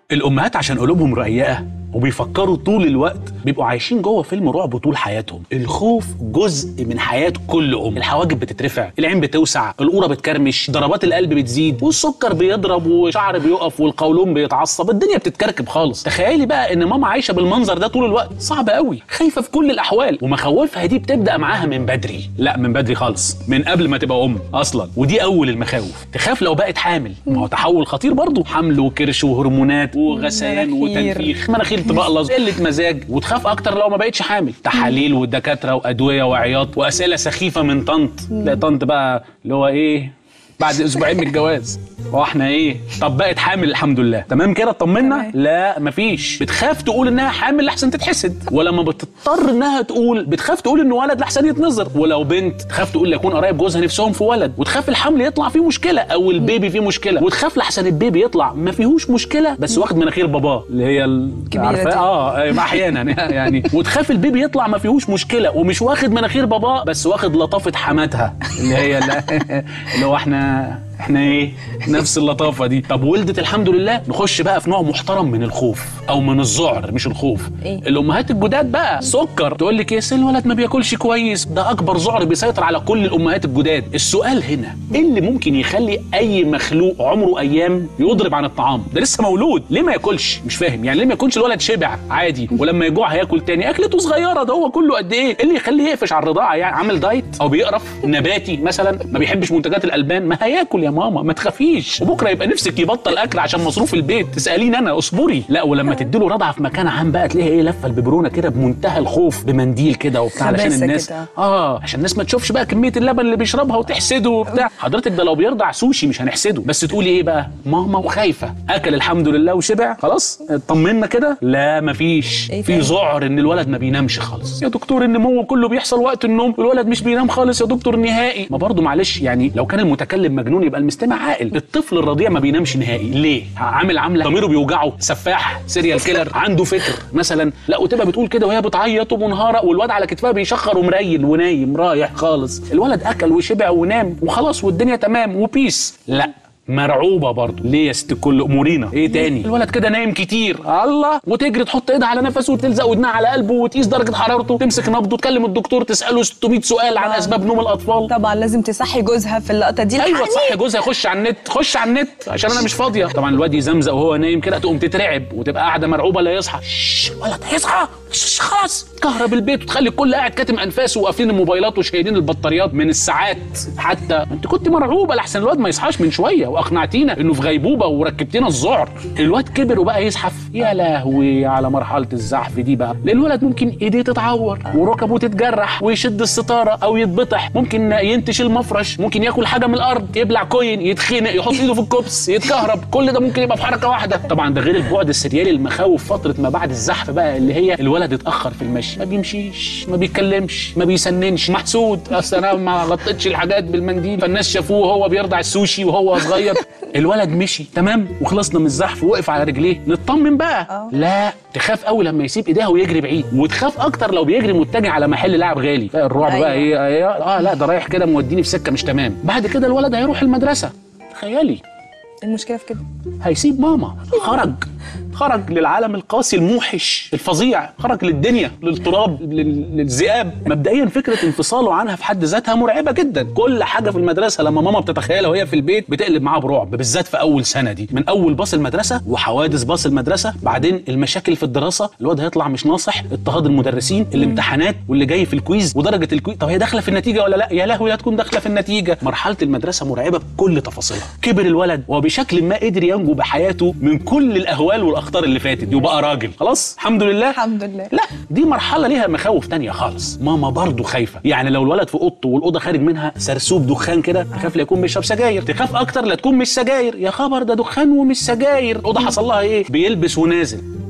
الامهات عشان قلوبهم رقيقه وبيفكروا طول الوقت بيبقوا عايشين جوه فيلم رعب طول حياتهم الخوف جزء من حياه كل ام الحواجب بتترفع العين بتوسع القوره بتكرمش ضربات القلب بتزيد والسكر بيضرب والشعر بيقف والقولون بيتعصب الدنيا بتتكركب خالص تخيلي بقى ان ماما عايشه بالمنظر ده طول الوقت صعب قوي خايفه في كل الاحوال ومخاوفها دي بتبدا معاها من بدري لا من بدري خالص من قبل ما تبقى ام اصلا ودي اول المخاوف تخاف لو بقت حامل ما هو تحول خطير برضه حمل وكرش وهرمونات وغثيان مناخير. وتنفيخ مناخير تبقلص قله مزاج وتخاف اكتر لو ما بقتش حامل تحاليل ودكاتره وادويه وعياط واسئله سخيفه من طنط لا طنط بقى اللي هو ايه بعد اسبوعين من الجواز هو احنا ايه طب بقت حامل الحمد لله تمام كده اطمنا تمام. لا مفيش بتخاف تقول انها حامل لحسن تتحسد ولما بتضطر انها تقول بتخاف تقول انه ولد لحسن يتنظر ولو بنت تخاف تقول يكون قرايب جوزها نفسهم في ولد وتخاف الحمل يطلع فيه مشكله او البيبي فيه مشكله وتخاف لحسن البيبي يطلع ما فيهوش مشكله بس واخد مناخير باباه اللي هي ال- كبيرة عارفاه دي. اه أيوة، احيانا يعني وتخاف البيبي يطلع ما فيهوش مشكله ومش واخد مناخير باباه بس واخد لطافه حماتها اللي هي اللي, اللي هو احنا احنا ايه نفس اللطافه دي طب ولدت الحمد لله نخش بقى في نوع محترم من الخوف او من الذعر مش الخوف إيه؟ الامهات الجداد بقى سكر تقول لك ايه الولد ما بياكلش كويس ده اكبر ذعر بيسيطر على كل الامهات الجداد السؤال هنا ايه اللي ممكن يخلي اي مخلوق عمره ايام يضرب عن الطعام ده لسه مولود ليه ما ياكلش مش فاهم يعني ليه ما يكونش الولد شبع عادي ولما يجوع هياكل تاني اكلته صغيره ده هو كله قد ايه ايه اللي يخليه يقفش على الرضاعه يعني عامل دايت او بيقرف نباتي مثلا ما بيحبش منتجات الالبان ما هياكل يا ماما ما تخافيش وبكره يبقى نفسك يبطل اكل عشان مصروف البيت تساليني انا اصبري لا ولما تديله رضعه في مكان عام بقى تلاقيها ايه لفه الببرونه كده بمنتهى الخوف بمنديل كده وبتاع علشان خباثة الناس كده. اه عشان الناس ما تشوفش بقى كميه اللبن اللي بيشربها وتحسده وبتاع حضرتك ده لو بيرضع سوشي مش هنحسده بس تقولي ايه بقى ماما وخايفه اكل الحمد لله وشبع خلاص اطمنا كده لا مفيش إيه في تاني؟ ذعر ان الولد ما بينامش خالص يا دكتور النمو كله بيحصل وقت النوم الولد مش بينام خالص يا دكتور نهائي ما برضه معلش يعني لو كان المتكلم مجنون يبقى المستمع عاقل الطفل الرضيع ما بينامش نهائي ليه عامل عامله ضميره بيوجعه سفاح سيريال كيلر عنده فكر مثلا لا وتبقى بتقول كده وهي بتعيط ومنهاره والواد على كتفها بيشخر ومريل ونايم رايح خالص الولد اكل وشبع ونام وخلاص والدنيا تمام وبيس لا مرعوبه برضه ليه يا ست الكل امورينا ايه تاني الولد كده نايم كتير الله وتجري تحط ايدها على نفسه وتلزق ودنها على قلبه وتقيس درجه حرارته تمسك نبضه تكلم الدكتور تساله 600 سؤال عن اسباب نوم الاطفال طبعا لازم تصحي جوزها في اللقطه دي ايوه الحقني. تصحي جوزها خش على النت خش على النت عشان انا مش فاضيه طبعا الواد يزمزق وهو نايم كده تقوم تترعب وتبقى قاعده مرعوبه لا يصحى شش ولد هيصحى شش خلاص كهرب البيت وتخلي الكل قاعد كاتم انفاسه وقافلين الموبايلات وشايلين البطاريات من الساعات حتى ما انت كنت مرعوبه لحسن الواد ما يصحاش من شويه واقنعتينا انه في غيبوبه وركبتينا الذعر الواد كبر وبقى يزحف يا لهوي على مرحله الزحف دي بقى لان الولد ممكن ايديه تتعور وركبه تتجرح ويشد الستاره او يتبطح ممكن ينتش المفرش ممكن ياكل حاجه من الارض يبلع كوين يتخنق يحط ايده في الكوبس يتكهرب كل ده ممكن يبقى في حركه واحده طبعا ده غير البعد السريالي المخاوف فتره ما بعد الزحف بقى اللي هي الولد اتاخر في المشي ما بيمشيش ما بيتكلمش ما بيسننش محسود اصل انا ما غطيتش الحاجات بالمنديل فالناس شافوه وهو بيرضع السوشي وهو صغير الولد مشي تمام وخلصنا من الزحف ووقف على رجليه نطمن بقى آه. لا تخاف قوي لما يسيب ايديها ويجري بعيد وتخاف اكتر لو بيجري متجه على محل لاعب غالي الرعب أيوة. بقى ايه ايه اه لا ده رايح كده موديني في سكه مش تمام بعد كده الولد هيروح المدرسه تخيلي المشكله في كده هيسيب ماما خرج خرج للعالم القاسي الموحش الفظيع خرج للدنيا للتراب لل- للذئاب مبدئيا فكره انفصاله عنها في حد ذاتها مرعبه جدا كل حاجه في المدرسه لما ماما بتتخيلها وهي في البيت بتقلب معاها برعب بالذات في اول سنه دي من اول باص المدرسه وحوادث باص المدرسه بعدين المشاكل في الدراسه الواد هيطلع مش ناصح اضطهاد المدرسين الامتحانات واللي جاي في الكويز ودرجه الكويز طب هي داخله في النتيجه ولا لا يا لهوي لا تكون داخله في النتيجه مرحله المدرسه مرعبه بكل تفاصيلها كبر الولد وبشكل ما قدر ينجو بحياته من كل الاهوال والاخطار اللي فاتت دي وبقى راجل خلاص الحمد لله الحمد لله لا دي مرحله ليها مخاوف تانية خالص ماما برضه خايفه يعني لو الولد في اوضته والاوضه خارج منها سرسوب دخان كده تخاف لا يكون بيشرب سجاير تخاف اكتر لا تكون مش سجاير يا خبر ده دخان ومش سجاير الاوضه حصل لها ايه بيلبس ونازل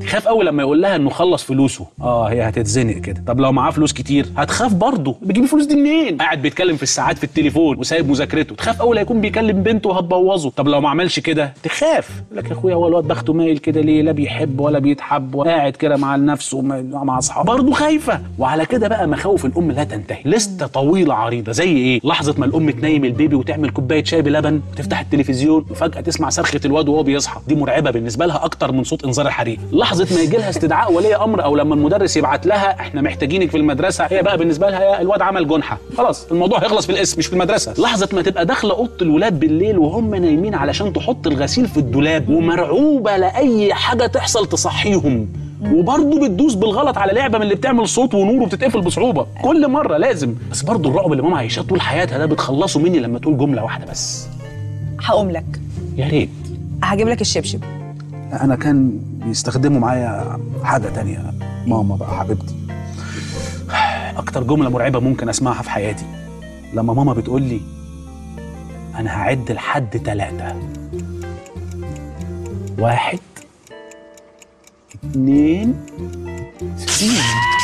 تخاف قوي لما يقول لها انه خلص فلوسه اه هي هتتزنق كده طب لو معاه فلوس كتير هتخاف برضه بيجيب الفلوس دي منين قاعد بيتكلم في الساعات في التليفون وسايب مذاكرته تخاف قوي لا يكون بيكلم بنته وهتبوظه طب لو ما عملش كده تخاف يقول لك يا اخويا هو الواد بخته مايل كده ليه لا بيحب ولا بيتحب وقاعد كده مع نفسه مع اصحابه برضه خايفه وعلى كده بقى مخاوف الام لا تنتهي لسته طويله عريضه زي ايه لحظه ما الام تنيم البيبي وتعمل كوبايه شاي بلبن وتفتح التلفزيون وفجاه تسمع صرخه الواد وهو بيصحى دي مرعبه بالنسبه لها اكتر من صوت انذار الحريق لحظه ما يجي لها استدعاء ولي امر او لما المدرس يبعت لها احنا محتاجينك في المدرسه هي بقى بالنسبه لها يا الواد عمل جنحه خلاص الموضوع هيخلص في الاسم مش في المدرسه لحظه ما تبقى داخله اوضه الولاد بالليل وهم نايمين علشان تحط الغسيل في الدولاب ومرعوبه لاي حاجه تحصل تصحيهم وبرضه بتدوس بالغلط على لعبه من اللي بتعمل صوت ونور وبتتقفل بصعوبه كل مره لازم بس برضه الرعب اللي ماما عايشاه طول حياتها ده بتخلصه مني لما تقول جمله واحده بس هقوم لك يا ريت هجيب لك الشبشب انا كان بيستخدموا معايا حاجه تانية ماما بقى حبيبتي اكتر جمله مرعبه ممكن اسمعها في حياتي لما ماما بتقول لي انا هعد لحد ثلاثة واحد اتنين تلاتة